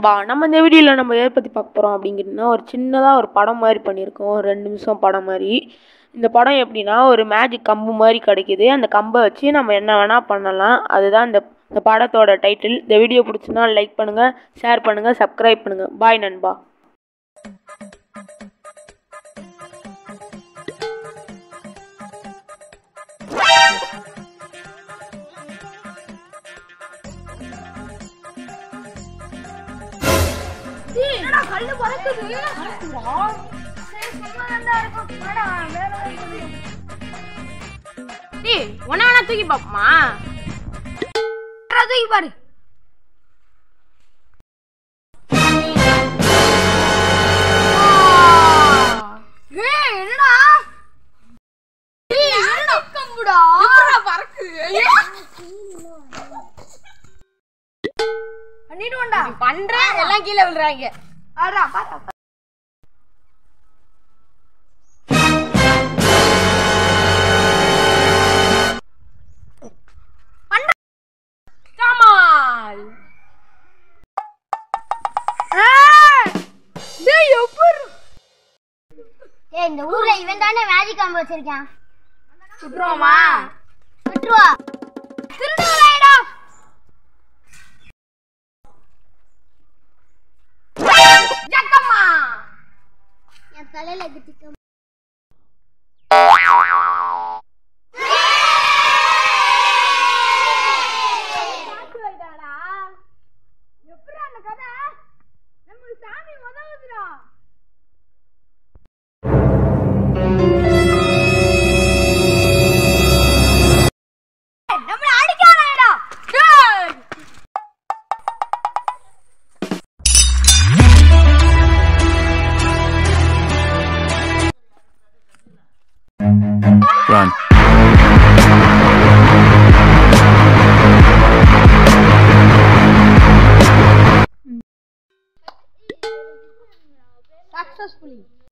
நண்பா நம்ம இந்த வீடியோவில் நம்ம எதை பற்றி பார்க்க போகிறோம் அப்படிங்கிறதுனா ஒரு சின்னதாக ஒரு படம் மாதிரி பண்ணியிருக்கோம் ஒரு ரெண்டு நிமிஷம் படம் மாதிரி இந்த படம் எப்படின்னா ஒரு மேஜிக் கம்பு மாதிரி கிடைக்குது அந்த கம்பை வச்சு நம்ம என்ன வேணால் பண்ணலாம் அதுதான் இந்த இந்த படத்தோட டைட்டில் இந்த வீடியோ பிடிச்சுன்னா லைக் பண்ணுங்கள் ஷேர் பண்ணுங்கள் சப்ஸ்கிரைப் பண்ணுங்கள் பாய் நண்பா என்னடா கல்லு பறக்குது சரி சும்மா தான்டா இருக்கும் வாடா வேற ஒரு டேய் உன்ன வேணா தூக்கி பாப்போமா தூக்கி பாரு ஏய் என்னடா ஏய் என்னடா கம்புடா பண்ணிடுவோம்டா பண்ற எல்லாம் கீழே விழுறாங்க ஆடா பாடா கமால் டேய் எப்படி ஏய் இந்த ஊர்ல இவன் தானே மேஜிக் காம்பு வச்சிருக்கான் சுற்றுவோமா விட்டுருவா திருடுங்களாடா ஜக்கம்மா என் தலையில குத்திக்க எப்படி அந்த கதை நமக்கு சாமி உதவுதுடா நம்மள அடிக்கானடா டேய் Run. successfully